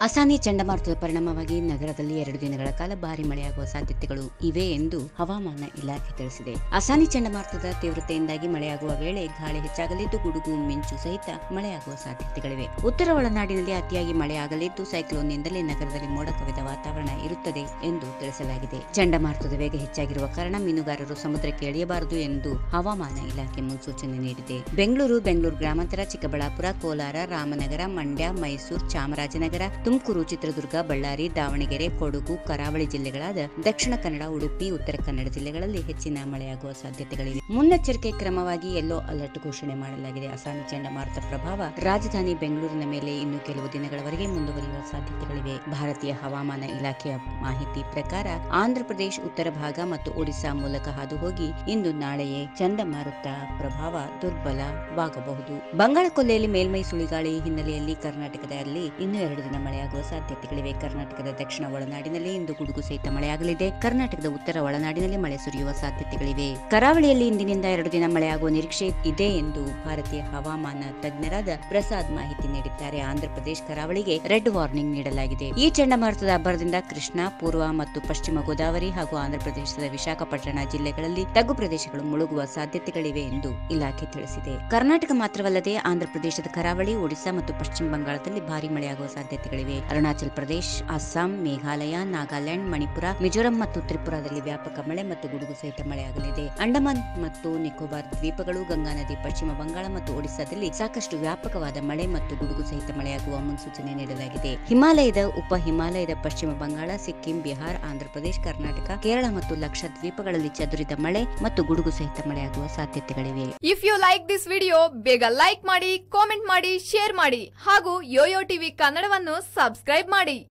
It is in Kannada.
ಅಸಾನಿ ಚಂಡಮಾರುತದ ಪರಿಣಾಮವಾಗಿ ನಗರದಲ್ಲಿ ಎರಡು ದಿನಗಳ ಕಾಲ ಭಾರಿ ಮಳೆಯಾಗುವ ಸಾಧ್ಯತೆಗಳು ಇವೆ ಎಂದು ಹವಾಮಾನ ಇಲಾಖೆ ತಿಳಿಸಿದೆ ಅಸಾನಿ ಚಂಡಮಾರುತದ ತೀವ್ರತೆಯಿಂದಾಗಿ ಮಳೆಯಾಗುವ ವೇಳೆ ಗಾಳಿ ಹೆಚ್ಚಾಗಲಿದ್ದು ಗುಡುಗು ಮಿಂಚು ಸಹಿತ ಮಳೆಯಾಗುವ ಸಾಧ್ಯತೆಗಳಿವೆ ಉತ್ತರ ಒಳನಾಡಿನಲ್ಲಿ ಅತಿಯಾಗಿ ಮಳೆಯಾಗಲಿದ್ದು ಸೈಕ್ಲೋನ್ನಿಂದಲೇ ನಗರದಲ್ಲಿ ಮೋಡ ಕವಿದ ವಾತಾವರಣ ಇರುತ್ತದೆ ಎಂದು ತಿಳಿಸಲಾಗಿದೆ ಚಂಡಮಾರುತದ ವೇಗ ಹೆಚ್ಚಾಗಿರುವ ಕಾರಣ ಮೀನುಗಾರರು ಸಮುದ್ರಕ್ಕೆ ಇಳಿಯಬಾರದು ಎಂದು ಹವಾಮಾನ ಇಲಾಖೆ ಮುನ್ಸೂಚನೆ ನೀಡಿದೆ ಬೆಂಗಳೂರು ಬೆಂಗಳೂರು ಗ್ರಾಮಾಂತರ ಚಿಕ್ಕಬಳ್ಳಾಪುರ ಕೋಲಾರ ರಾಮನಗರ ಮಂಡ್ಯ ಮೈಸೂರು ಚಾಮರಾಜನಗರ ತುಮಕೂರು ಚಿತ್ರದುರ್ಗ ಬಳ್ಳಾರಿ ದಾವಣಗೆರೆ ಕೊಡಗು ಕರಾವಳಿ ಜಿಲ್ಲೆಗಳಾದ ದಕ್ಷಿಣ ಕನ್ನಡ ಉಡುಪಿ ಉತ್ತರ ಕನ್ನಡ ಜಿಲ್ಲೆಗಳಲ್ಲಿ ಹೆಚ್ಚಿನ ಮಳೆಯಾಗುವ ಸಾಧ್ಯತೆಗಳಿವೆ ಮುನ್ನೆಚ್ಚರಿಕೆ ಕ್ರಮವಾಗಿ ಯೆಲ್ಲೋ ಅಲರ್ಟ್ ಘೋಷಣೆ ಮಾಡಲಾಗಿದೆ ಅಸಾನಿ ಚಂಡಮಾರುತ ಪ್ರಭಾವ ರಾಜಧಾನಿ ಬೆಂಗಳೂರಿನ ಮೇಲೆ ಇನ್ನು ಕೆಲವು ದಿನಗಳವರೆಗೆ ಮುಂದುವರಿಯುವ ಸಾಧ್ಯತೆಗಳಿವೆ ಭಾರತೀಯ ಹವಾಮಾನ ಇಲಾಖೆಯ ಮಾಹಿತಿ ಪ್ರಕಾರ ಆಂಧ್ರಪ್ರದೇಶ ಉತ್ತರ ಭಾಗ ಮತ್ತು ಒಡಿಶಾ ಮೂಲಕ ಹಾದು ಹೋಗಿ ಇಂದು ನಾಳೆಯೇ ಚಂಡಮಾರುತ ಪ್ರಭಾವ ದುರ್ಬಲವಾಗಬಹುದು ಬಂಗಾಳಕೊಲ್ಲಿಯಲ್ಲಿ ಮೇಲ್ಮೈ ಸುಳಿಗಾಳಿ ಹಿನ್ನೆಲೆಯಲ್ಲಿ ಕರ್ನಾಟಕದಲ್ಲಿ ಇನ್ನು ಎರಡು ದಿನ ಮಳೆಯಾಗುವ ಸಾಧ್ಯತೆಗಳಿವೆ ಕರ್ನಾಟಕದ ದಕ್ಷಿಣ ಒಳನಾಡಿನಲ್ಲಿ ಇಂದು ಗುಡುಗು ಸಹಿತ ಮಳೆಯಾಗಲಿದೆ ಕರ್ನಾಟಕದ ಉತ್ತರ ಒಳನಾಡಿನಲ್ಲಿ ಮಳೆ ಸುರಿಯುವ ಸಾಧ್ಯತೆಗಳಿವೆ ಕರಾವಳಿಯಲ್ಲಿ ಇಂದಿನಿಂದ ಎರಡು ದಿನ ಮಳೆಯಾಗುವ ನಿರೀಕ್ಷೆ ಇದೆ ಎಂದು ಭಾರತೀಯ ಹವಾಮಾನ ತಜ್ಞರಾದ ಪ್ರಸಾದ್ ಮಾಹಿತಿ ನೀಡಿದ್ದಾರೆ ಆಂಧ್ರಪ್ರದೇಶ ಕರಾವಳಿಗೆ ರೆಡ್ ವಾರ್ನಿಂಗ್ ನೀಡಲಾಗಿದೆ ಈ ಚಂಡಮಾರುತದ ಅಬ್ಬರದಿಂದ ಕೃಷ್ಣ ಪೂರ್ವ ಮತ್ತು ಪಶ್ಚಿಮ ಗೋದಾವರಿ ಹಾಗೂ ಆಂಧ್ರಪ್ರದೇಶದ ವಿಶಾಖಪಟ್ಟಣ ಜಿಲ್ಲೆಗಳಲ್ಲಿ ತಗ್ಗು ಪ್ರದೇಶಗಳು ಮುಳುಗುವ ಸಾಧ್ಯತೆಗಳಿವೆ ಎಂದು ಇಲಾಖೆ ತಿಳಿಸಿದೆ ಕರ್ನಾಟಕ ಮಾತ್ರವಲ್ಲದೆ ಆಂಧ್ರಪ್ರದೇಶದ ಕರಾವಳಿ ಒಡಿಶಾ ಮತ್ತು ಪಶ್ಚಿಮ ಬಂಗಾಳದಲ್ಲಿ ಭಾರಿ ಮಳೆಯಾಗುವ ಸಾಧ್ಯತೆಗಳಿವೆ ಅರುಣಾಚಲ್ ಪ್ರದೇಶ ಅಸ್ಸಾಂ ಮೇಘಾಲಯ ನಾಗಾಲ್ಯಾಂಡ್ ಮಣಿಪುರ ಮಿಜೋರಾಂ ಮತ್ತು ತ್ರಿಪುರಾದಲ್ಲಿ ವ್ಯಾಪಕ ಮಳೆ ಮತ್ತು ಗುಡುಗು ಸಹಿತ ಮಳೆಯಾಗಲಿದೆ ಅಂಡಮಾನ್ ಮತ್ತು ನಿಕೋಬಾರ್ ದ್ವೀಪಗಳು ಗಂಗಾ ನದಿ ಪಶ್ಚಿಮ ಬಂಗಾಳ ಮತ್ತು ಒಡಿಶಾದಲ್ಲಿ ಸಾಕಷ್ಟು ವ್ಯಾಪಕವಾದ ಮಳೆ ಮತ್ತು ಗುಡುಗು ಸಹಿತ ಮಳೆಯಾಗುವ ಮುನ್ಸೂಚನೆ ನೀಡಲಾಗಿದೆ ಹಿಮಾಲಯದ ಉಪ ಹಿಮಾಲಯದ ಪಶ್ಚಿಮ ಬಂಗಾಳ ಸಿಕ್ಕಿಂ ಬಿಹಾರ್ ಆಂಧ್ರಪ್ರದೇಶ ಕರ್ನಾಟಕ ಕೇರಳ ಮತ್ತು ಲಕ್ಷದ್ವೀಪಗಳಲ್ಲಿ ಚದುರಿದ ಮಳೆ ಮತ್ತು ಗುಡುಗು ಸಹಿತ ಮಳೆಯಾಗುವ ಸಾಧ್ಯತೆಗಳಿವೆ if you like this video ಬೇಗ ಲೈಕ್ ಮಾಡಿ ಕಾಮೆಂಟ್ ಮಾಡಿ ಶೇರ್ ಮಾಡಿ ಹಾಗೂ ಯೋಯೋ ಟಿವಿ ಕನ್ನಡವನ್ನು ಸಬ್ಸ್ಕ್ರೈಬ್ ಮಾಡಿ